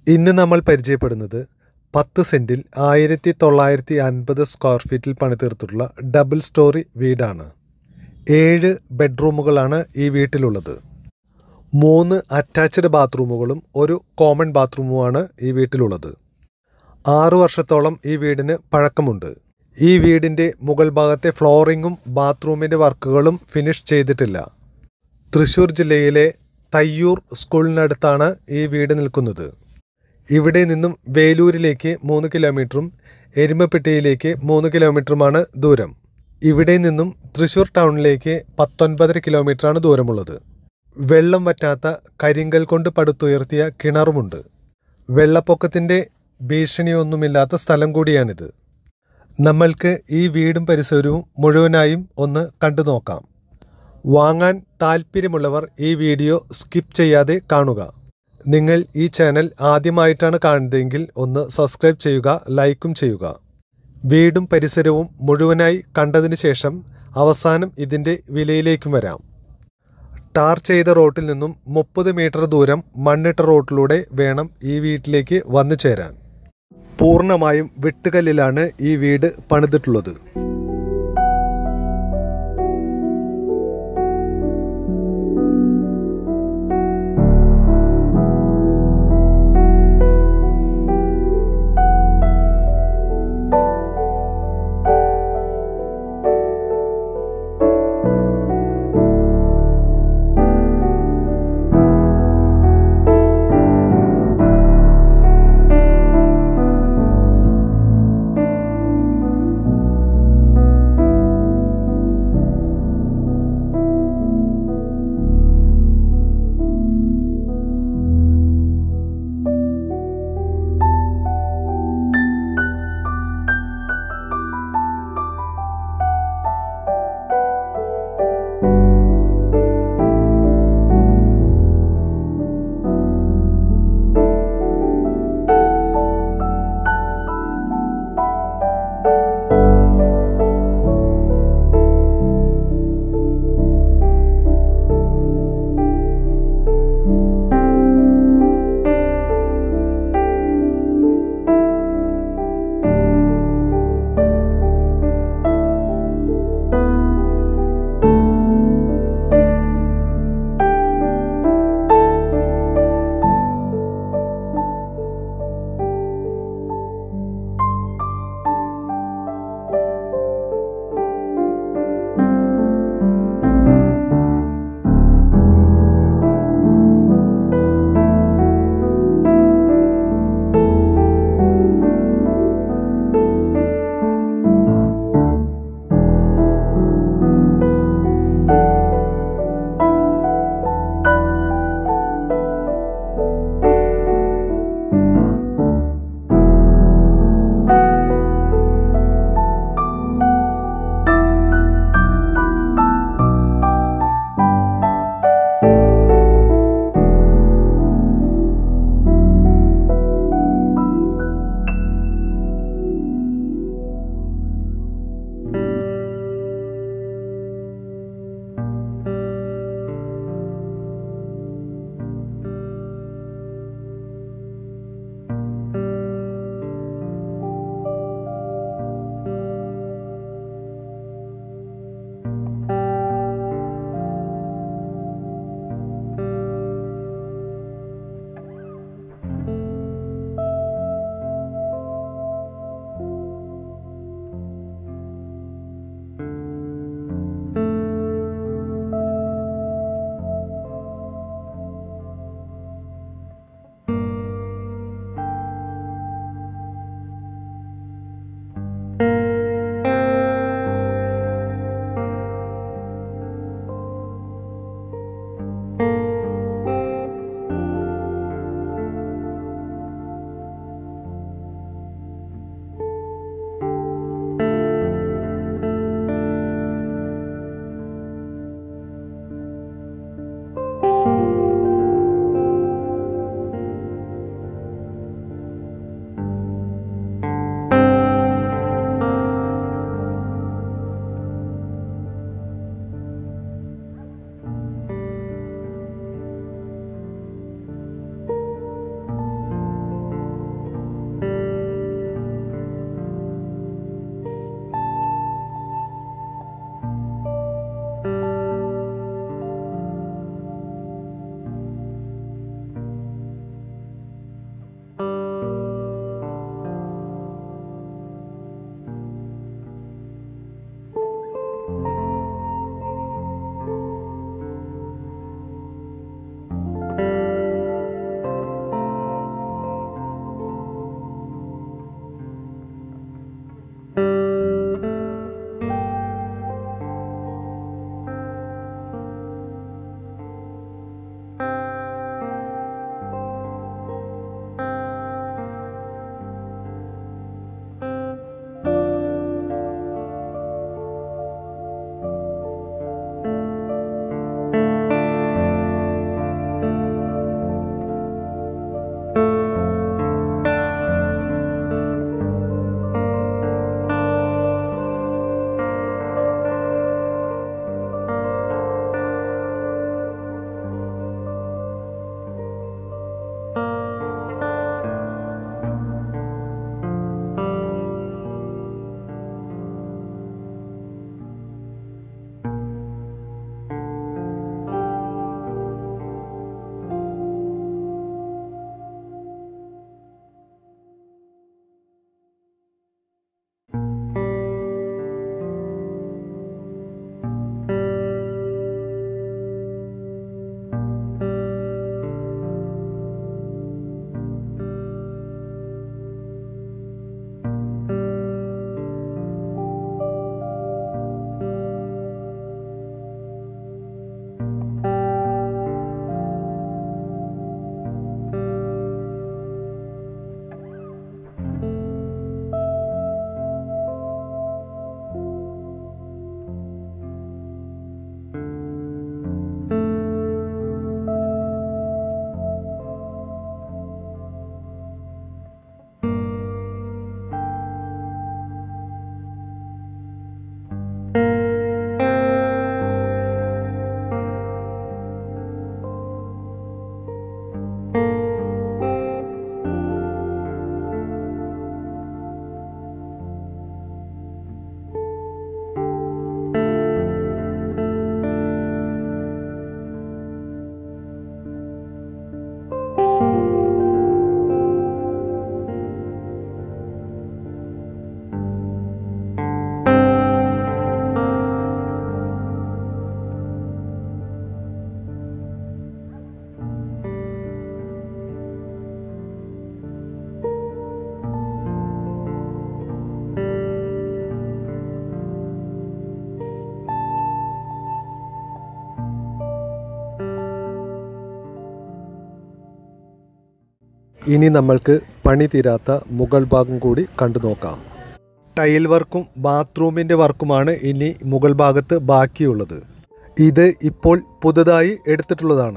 ഇന്ന് നമ്മൾ പരിചയപ്പെടുന്നത് പത്ത് സെൻറ്റിൽ ആയിരത്തി തൊള്ളായിരത്തി അൻപത് സ്ക്വയർ ഫീറ്റിൽ പണിതീർത്തിട്ടുള്ള ഡബിൾ സ്റ്റോറി വീടാണ് ഏഴ് ബെഡ്റൂമുകളാണ് ഈ വീട്ടിലുള്ളത് മൂന്ന് അറ്റാച്ച്ഡ് ബാത്റൂമുകളും ഒരു കോമൺ ബാത്റൂമുമാണ് ഈ വീട്ടിലുള്ളത് ആറു വർഷത്തോളം ഈ വീടിന് പഴക്കമുണ്ട് ഈ വീടിൻ്റെ മുകൾ ഭാഗത്തെ ഫ്ലോറിങ്ങും ബാത്റൂമിൻ്റെ വർക്കുകളും ഫിനിഷ് ചെയ്തിട്ടില്ല തൃശ്ശൂർ ജില്ലയിലെ തയ്യൂർ സ്കൂളിനടുത്താണ് ഈ വീട് നിൽക്കുന്നത് ഇവിടെ നിന്നും വേലൂരിലേക്ക് മൂന്ന് കിലോമീറ്ററും എരുമപ്പെട്ടിയിലേക്ക് മൂന്ന് കിലോമീറ്ററുമാണ് ദൂരം ഇവിടെ നിന്നും തൃശ്ശൂർ ടൗണിലേക്ക് പത്തൊൻപതര കിലോമീറ്ററാണ് ദൂരമുള്ളത് വെള്ളം വറ്റാത്ത കരിങ്കൽ കൊണ്ട് പടുത്തുയർത്തിയ കിണറുമുണ്ട് വെള്ളപ്പൊക്കത്തിൻ്റെ ഭീഷണിയൊന്നുമില്ലാത്ത സ്ഥലം കൂടിയാണിത് നമ്മൾക്ക് ഈ വീടും പരിസരവും മുഴുവനായും ഒന്ന് കണ്ടു നോക്കാം വാങ്ങാൻ താൽപ്പര്യമുള്ളവർ ഈ വീഡിയോ സ്കിപ്പ് ചെയ്യാതെ കാണുക നിങ്ങൾ ഈ ചാനൽ ആദ്യമായിട്ടാണ് കാണുന്നതെങ്കിൽ ഒന്ന് സബ്സ്ക്രൈബ് ചെയ്യുക ലൈക്കും ചെയ്യുക വീടും പരിസരവും മുഴുവനായി കണ്ടതിന് ശേഷം അവസാനം ഇതിൻ്റെ വിലയിലേക്കും വരാം ടാർ ചെയ്ത റോട്ടിൽ നിന്നും മുപ്പത് മീറ്റർ ദൂരം മണ്ണിട്ട റോട്ടിലൂടെ വേണം ഈ വീട്ടിലേക്ക് വന്നു ചേരാൻ പൂർണ്ണമായും വെട്ടുകല്ലിലാണ് ഈ വീട് പണിതിട്ടുള്ളത് ഇനി നമ്മൾക്ക് പണി തീരാത്ത മുകൾ ഭാഗം കൂടി കണ്ടു നോക്കാം ടൈൽ വർക്കും ബാത്റൂമിൻ്റെ വർക്കുമാണ് ഇനി മുകൾ ഭാഗത്ത് ബാക്കിയുള്ളത് ഇത് ഇപ്പോൾ പുതുതായി എടുത്തിട്ടുള്ളതാണ്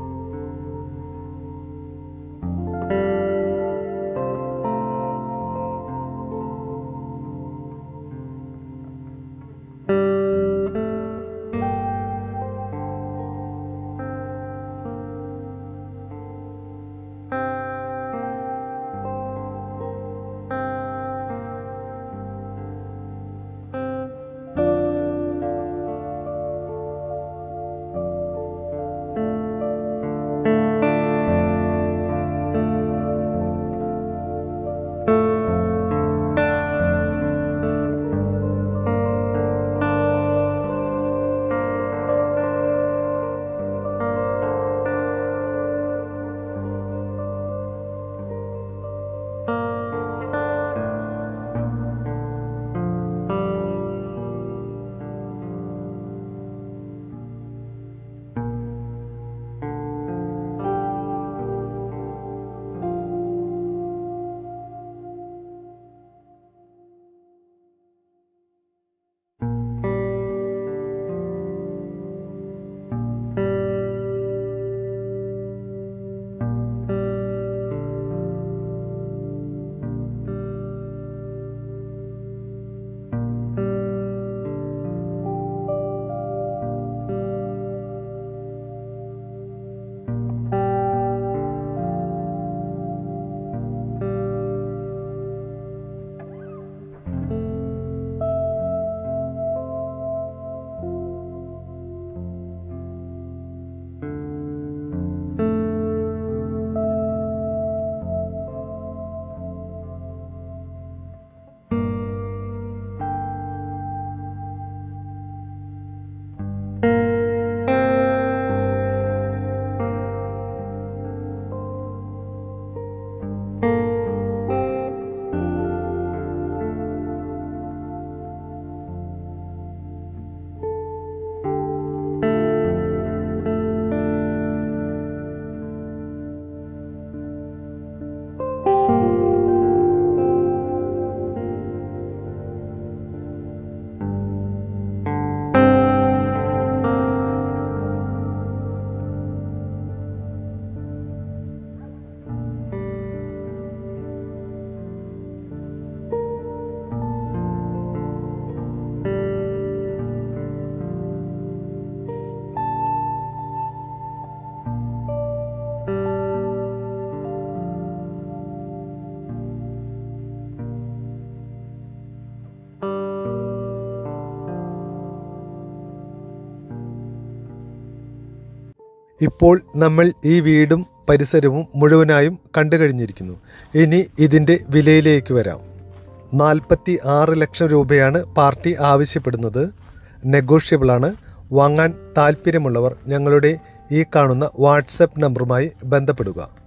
ഇപ്പോൾ നമ്മൾ ഈ വീടും പരിസരവും മുഴുവനായും കണ്ടു കഴിഞ്ഞിരിക്കുന്നു ഇനി ഇതിൻ്റെ വിലയിലേക്ക് വരാം നാൽപ്പത്തി ആറ് ലക്ഷം രൂപയാണ് പാർട്ടി ആവശ്യപ്പെടുന്നത് നെഗോഷ്യബിളാണ് വാങ്ങാൻ താല്പര്യമുള്ളവർ ഞങ്ങളുടെ ഈ കാണുന്ന വാട്സപ്പ് നമ്പറുമായി ബന്ധപ്പെടുക